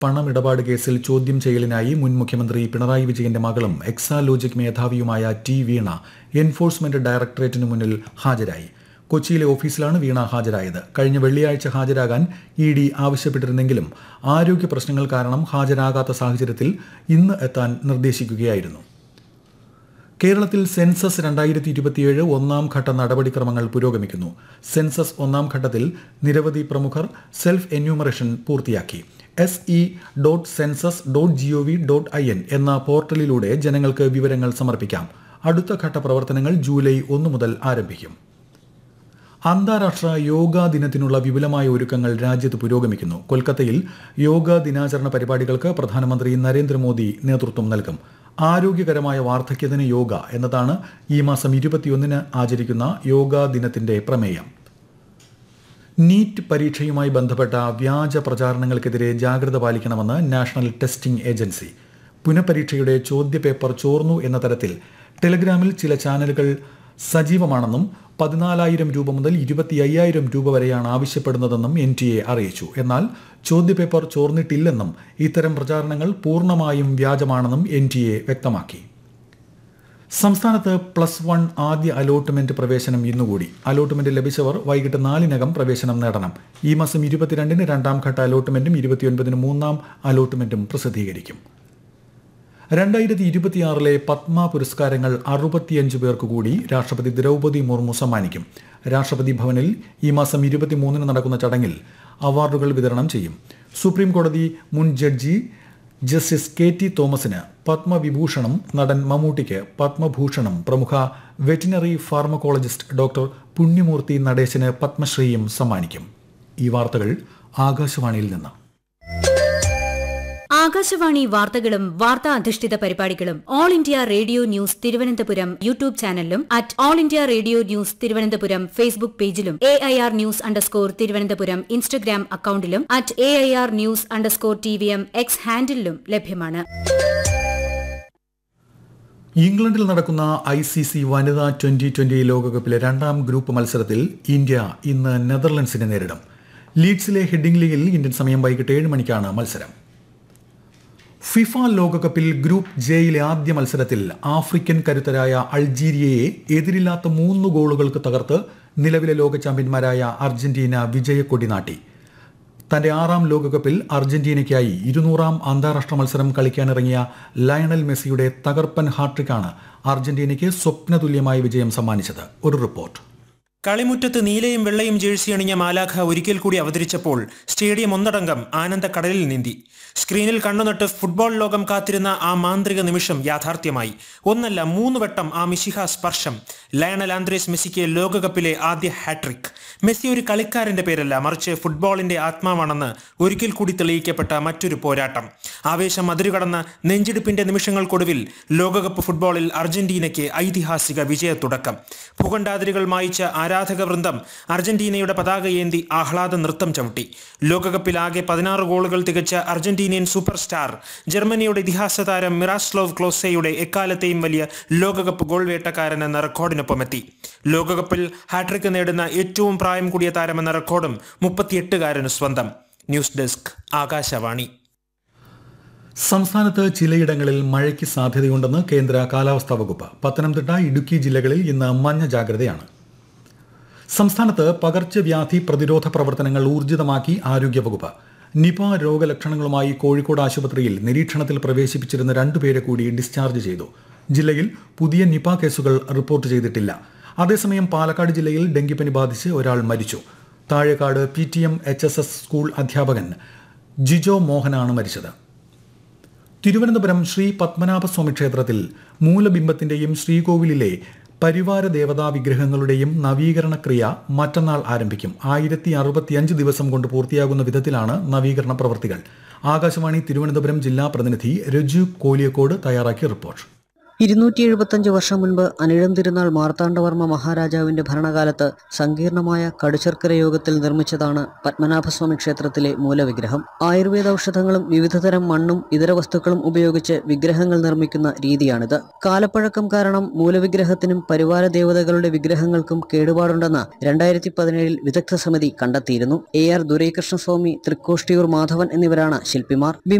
പണമിടപാട് കേസിൽ ചോദ്യം ചെയ്യലിനായി മുൻ മുഖ്യമന്ത്രി പിണറായി വിജയന്റെ മകളും എക്സാലോജിക് മേധാവിയുമായ ടി വീണ എൻഫോഴ്സ്മെന്റ് ഡയറക്ടറേറ്റിന് മുന്നിൽ ഹാജരായി കൊച്ചിയിലെ ഓഫീസിലാണ് വീണ ഹാജരായത് കഴിഞ്ഞ വെള്ളിയാഴ്ച ഹാജരാകാൻ ഇ ഡി ആവശ്യപ്പെട്ടിരുന്നെങ്കിലും ആരോഗ്യ പ്രശ്നങ്ങൾ കാരണം ഹാജരാകാത്ത സാഹചര്യത്തിൽ ഇന്ന് എത്താൻ നിർദ്ദേശിക്കുകയായിരുന്നു കേരളത്തിൽ സെൻസസ് രണ്ടായിരത്തി ഇരുപത്തിയേഴ് ഒന്നാം ഘട്ട നടപടിക്രമങ്ങൾ പുരോഗമിക്കുന്നു സെൻസസ് ഒന്നാം ഘട്ടത്തിൽ നിരവധി പ്രമുഖർ സെൽഫ് എന്യൂമറേഷൻ പൂർത്തിയാക്കി S E dot census dot G O V dot I N എന്ന പോർട്ടലിലൂടെ ജനങ്ങൾക്ക് വിവരങ്ങൾ സമർപ്പിക്കാം അടുത്ത ഘട്ട പ്രവർത്തനങ്ങൾ ജൂലൈ ഒന്ന് മുതൽ ആരംഭിക്കും അന്താരാഷ്ട്ര യോഗാ ദിനത്തിനുള്ള വിപുലമായ ഒരുക്കങ്ങൾ രാജ്യത്ത് പുരോഗമിക്കുന്നു കൊൽക്കത്തയിൽ യോഗാ ദിനാചരണ പരിപാടികൾക്ക് പ്രധാനമന്ത്രി നരേന്ദ്രമോദി നേതൃത്വം നൽകും ആരോഗ്യകരമായ വാർദ്ധക്യത്തിന് യോഗ എന്നതാണ് ഈ മാസം ഇരുപത്തിയൊന്നിന് ആചരിക്കുന്ന യോഗാ ദിനത്തിന്റെ പ്രമേയം നീറ്റ് പരീക്ഷയുമായി ബന്ധപ്പെട്ട വ്യാജ പ്രചാരണങ്ങൾക്കെതിരെ ജാഗ്രത പാലിക്കണമെന്ന് നാഷണൽ ടെസ്റ്റിംഗ് ഏജൻസി പുനഃപരീക്ഷയുടെ ചോദ്യപേപ്പർ ചോർന്നു എന്ന തരത്തിൽ ടെലഗ്രാമിൽ ചില ചാനലുകൾ സജീവമാണെന്നും പതിനാലായിരം രൂപ മുതൽ ഇരുപത്തി അയ്യായിരം രൂപ വരെയാണ് ആവശ്യപ്പെടുന്നതെന്നും എൻ ടി എ അറിയിച്ചു എന്നാൽ ചോദ്യപേപ്പർ ചോർന്നിട്ടില്ലെന്നും ഇത്തരം പ്രചാരണങ്ങൾ പൂർണ്ണമായും വ്യാജമാണെന്നും എൻ ടി എ വ്യക്തമാക്കി സംസ്ഥാനത്ത് പ്ലസ് വൺ ആദ്യ അലോട്ട്മെന്റ് പ്രവേശനം ഇന്നുകൂടി അലോട്ട്മെന്റ് ലഭിച്ചവർ വൈകിട്ട് നാലിനകം പ്രവേശനം നേടണം ഈ മാസം ഇരുപത്തിരണ്ടിന് രണ്ടാം ഘട്ട അലോട്ട്മെന്റും ഇരുപത്തിയൊൻപതിന് മൂന്നാം അലോട്ട്മെന്റും പ്രസിദ്ധീകരിക്കും രണ്ടായിരത്തി ഇരുപത്തിയാറിലെ പത്മ പുരസ്കാരങ്ങൾ അറുപത്തിയഞ്ച് പേർക്ക് കൂടി രാഷ്ട്രപതി ദ്രൗപദി മുർമു സമ്മാനിക്കും രാഷ്ട്രപതി ഭവനിൽ ഈ മാസം ഇരുപത്തിമൂന്നിന് നടക്കുന്ന ചടങ്ങിൽ അവാർഡുകൾ വിതരണം ചെയ്യും സുപ്രീം കോടതി മുൻ ജഡ്ജി ജസ്റ്റിസ് കെ ടി തോമസിന് പത്മവിഭൂഷണം നടൻ മമ്മൂട്ടിക്ക് പത്മഭൂഷണം പ്രമുഖ വെറ്റിനറി ഫാർമക്കോളജിസ്റ്റ് ഡോക്ടർ പുണ്യമൂർത്തി നടേശന് പത്മശ്രീയും സമ്മാനിക്കും ഈ വാർത്തകൾ ആകാശവാണിയിൽ നിന്ന് ആകാശവാണി വാർത്തകളും വാർത്താ അധിഷ്ഠിത പരിപാടികളും all India radio news Thiruvananthapuram YouTube ചാനലിലും at all India radio news Thiruvananthapuram Facebook പേജിലും A I R news underscore Thiruvananthapuram Instagram അക്കൌണ്ടിലും at A I R news underscore T V M X ഹാൻഡിലും ലഭ്യമാണ് ഇംഗ്ലണ്ടിൽ നടക്കുന്ന ഐ സി സി വനിതാ ട്വന്റി ട്വന്റി ലോകകപ്പിലെ രണ്ടാം ഗ്രൂപ്പ് മത്സരത്തിൽ ഇന്ത്യ ഇന്ന് നെതർലൻഡ്സിനെ നേരിടും ലീഡ്സിലെ ഹെഡിംഗ്ലിയിൽ ഇന്ത്യൻ സമയം വൈകിട്ട് ഏഴ് മണിക്കാണ് മത്സരം ഫിഫ ലോകകപ്പിൽ ഗ്രൂപ്പ് ജെയിലെ ആദ്യ മത്സരത്തിൽ ആഫ്രിക്കൻ കരുത്തരായ അൾജീരിയയെ എതിരില്ലാത്ത മൂന്ന് ഗോളുകൾക്ക് തകർത്ത് നിലവിലെ ലോക ചാമ്പ്യന്മാരായ അർജന്റീന വിജയക്കൊടി നാട്ടി തന്റെ ആറാം ലോകകപ്പിൽ അർജന്റീനയ്ക്കായി ഇരുന്നൂറാം അന്താരാഷ്ട്ര മത്സരം കളിക്കാനിറങ്ങിയ ലയണൽ മെസ്സിയുടെ തകർപ്പൻ ഹാട്രിക്കാണ് അർജന്റീനയ്ക്ക് സ്വപ്നതുല്യമായ വിജയം സമ്മാനിച്ചത് ഒരു റിപ്പോർട്ട് കളിമുറ്റത്ത് നീലയും വെള്ളയും ജേഴ്സി അണിഞ്ഞ മാലാഖ ഒരിക്കൽ കൂടി അവതരിച്ചപ്പോൾ സ്റ്റേഡിയം ഒന്നടങ്കം ആനന്ദക്കടലിൽ നീന്തി സ്ക്രീനിൽ കണ്ണുനട്ട് ഫുട്ബോൾ ലോകം കാത്തിരുന്ന ആ മാന്ത്രിക നിമിഷം യാഥാർത്ഥ്യമായി ഒന്നല്ല മൂന്ന് വട്ടം ആ മിശിഹ സ്പർശം ലയണൽ ആന്ത്രേസ് മെസ്സിക്ക് ലോകകപ്പിലെ ആദ്യ ഹാട്രിക് മെസ്സി ഒരു കളിക്കാരന്റെ പേരല്ല മറിച്ച് ഫുട്ബോളിന്റെ ആത്മാവാണെന്ന് ഒരിക്കൽ കൂടി തെളിയിക്കപ്പെട്ട മറ്റൊരു പോരാട്ടം ആവേശം അതിരുകടന്ന നെഞ്ചിടിപ്പിന്റെ നിമിഷങ്ങൾക്കൊടുവിൽ ലോകകപ്പ് ഫുട്ബോളിൽ അർജന്റീനയ്ക്ക് ഐതിഹാസിക വിജയത്തുടക്കം ഭൂഖണ്ഡാതിരികൾ മായിച്ച ആരാധക വൃന്ദം അർജന്റീനയുടെ പതാകയേന്തി ആഹ്ലാദ നൃത്തം ചവിട്ടി ലോകകപ്പിൽ ആകെ പതിനാറ് ഗോളുകൾ തികച്ച അർജന്റീനിയൻ സൂപ്പർ സ്റ്റാർ ജർമ്മനിയുടെ ഇതിഹാസ താരം മിറാസ്ലോവ് ക്ലോസയുടെ എക്കാലത്തെയും വലിയ ലോകകപ്പ് ഗോൾ വേട്ടക്കാരൻ എന്ന റെക്കോർഡിനൊപ്പമെത്തി ലോകകപ്പിൽ ഹാട്രിക് നേടുന്ന ഏറ്റവും പ്രായം കൂടിയ താരമെന്ന റെക്കോർഡും മുപ്പത്തിയെട്ടുകാരന് സ്വന്തം ന്യൂസ് ഡെസ്ക് ആകാശവാണി സംസ്ഥാനത്ത് ചിലയിടങ്ങളിൽ മഴയ്ക്ക് സാധ്യതയുണ്ടെന്ന് കേന്ദ്ര കാലാവസ്ഥാ വകുപ്പ് പത്തനംതിട്ട ഇടുക്കി ജില്ലകളിൽ ഇന്ന് മഞ്ഞ ജാഗ്രതയാണ് സംസ്ഥാനത്ത് പകർച്ചവ്യാധി പ്രതിരോധ പ്രവർത്തനങ്ങൾ ഊർജിതമാക്കി ആരോഗ്യവകുപ്പ് നിപ രോഗലക്ഷണങ്ങളുമായി കോഴിക്കോട് ആശുപത്രിയിൽ നിരീക്ഷണത്തിൽ പ്രവേശിപ്പിച്ചിരുന്ന രണ്ടുപേരെ കൂടി ഡിസ്ചാർജ് ചെയ്തു ജില്ലയിൽ പുതിയ നിപ കേസുകൾ റിപ്പോർട്ട് ചെയ്തിട്ടില്ല അതേസമയം പാലക്കാട് ജില്ലയിൽ ഡെങ്കിപ്പനി ബാധിച്ച് ഒരാൾ മരിച്ചു Thazhekkad P T M H S S school അധ്യാപകൻ ജിജോ മോഹനാണ് മരിച്ചത് തിരുവനന്തപുരം ശ്രീ പത്മനാഭസ്വാമി ക്ഷേത്രത്തിൽ മൂലബിംബത്തിന്റെയും ശ്രീകോവിലിലെ പരിവാര ദേവതാ വിഗ്രഹങ്ങളുടെയും നവീകരണ ക്രിയ മറ്റന്നാൾ ആരംഭിക്കും ആയിരത്തി അറുപത്തിയഞ്ച് ദിവസം കൊണ്ട് പൂർത്തിയാകുന്ന വിധത്തിലാണ് നവീകരണ പ്രവൃത്തികൾ ആകാശവാണി തിരുവനന്തപുരം ജില്ലാ പ്രതിനിധി രജു കോലിയക്കോട് തയ്യാറാക്കിയ റിപ്പോർട്ട് ഇരുന്നൂറ്റി എഴുപത്തഞ്ച് വർഷം മുൻപ് അനിഴം തിരുനാൾ മാർത്താണ്ഡവർമ്മ മഹാരാജാവിന്റെ ഭരണകാലത്ത് സങ്കീർണമായ കടുശർക്കര യോഗത്തിൽ നിർമ്മിച്ചതാണ് പത്മനാഭസ്വാമി ക്ഷേത്രത്തിലെ മൂലവിഗ്രഹം ആയുർവേദ ഔഷധങ്ങളും വിവിധതരം മണ്ണും ഇതര വസ്തുക്കളും ഉപയോഗിച്ച് വിഗ്രഹങ്ങൾ നിർമ്മിക്കുന്ന രീതിയാണിത് കാലപ്പഴക്കം കാരണം മൂലവിഗ്രഹത്തിനും പരിവാര ദേവതകളുടെ വിഗ്രഹങ്ങൾക്കും കേടുപാടുണ്ടെന്ന് രണ്ടായിരത്തി പതിനേഴിൽ വിദഗ്ധ സമിതി കണ്ടെത്തിയിരുന്നു എ ആർ ദുരൈകൃഷ്ണസ്വാമി തൃക്കോഷ്ടിയൂർ മാധവൻ എന്നിവരാണ് ശില്പിമാർ